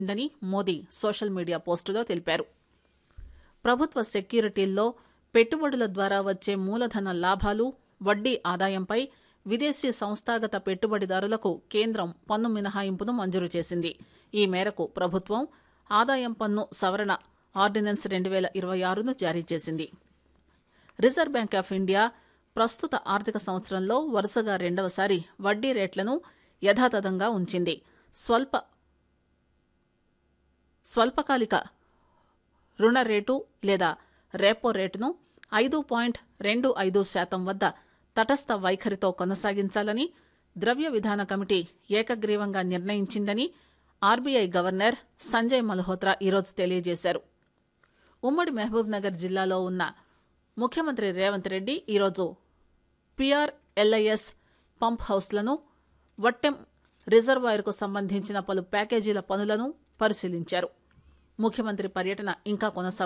దని Modi social media పోస్టులో తెలిపారు ప్రభుత్వ సెక్యూరిటీల్లో పెట్టుబడుల ద్వారా వచ్చే మూలధన లాభాలు వడ్డీ ఆదాయంపై విదేశీ సంస్థాగత పెట్టుబడిదారులకు కేంద్రం పన్ను మినహాయింపును మంజూరు చేసింది ఈ మేరకు ప్రభుత్వం ఆదాయం పన్ను సవరణ ఆర్డినెన్స్ రెండు వేల ఇరవై ఆరును జారీ చేసింది రిజర్వ్ బ్యాంక్ ఆఫ్ ఇండియా ప్రస్తుత ఆర్థిక సంవత్సరంలో వరుసగా రెండవసారి వడ్డీ రేట్లను యథాతథంగా ఉంచింది స్వల్ప స్వల్పకాలిక రుణ రేటు లేదా రెపో రేటును ఐదు పాయింట్ రెండు ఐదు శాతం వద్ద తటస్థ వైఖరితో కొనసాగించాలని ద్రవ్య విధాన కమిటీ ఏకగ్రీవంగా నిర్ణయించిందని ఆర్బీఐ గవర్నర్ సంజయ్ మల్హోత్రా ఈరోజు తెలియజేశారు ఉమ్మడి మహబూబ్ నగర్ జిల్లాలో ఉన్న ముఖ్యమంత్రి రేవంత్ రెడ్డి ఈరోజు పిఆర్ఎల్ఐఎస్ పంప్ హౌస్లను వట్టెం రిజర్వాయర్కు సంబంధించిన పలు ప్యాకేజీల పనులను పరిశీలించారు ముఖ్యమంత్రి పర్యటన ఇంకా కొనసాగుతోంది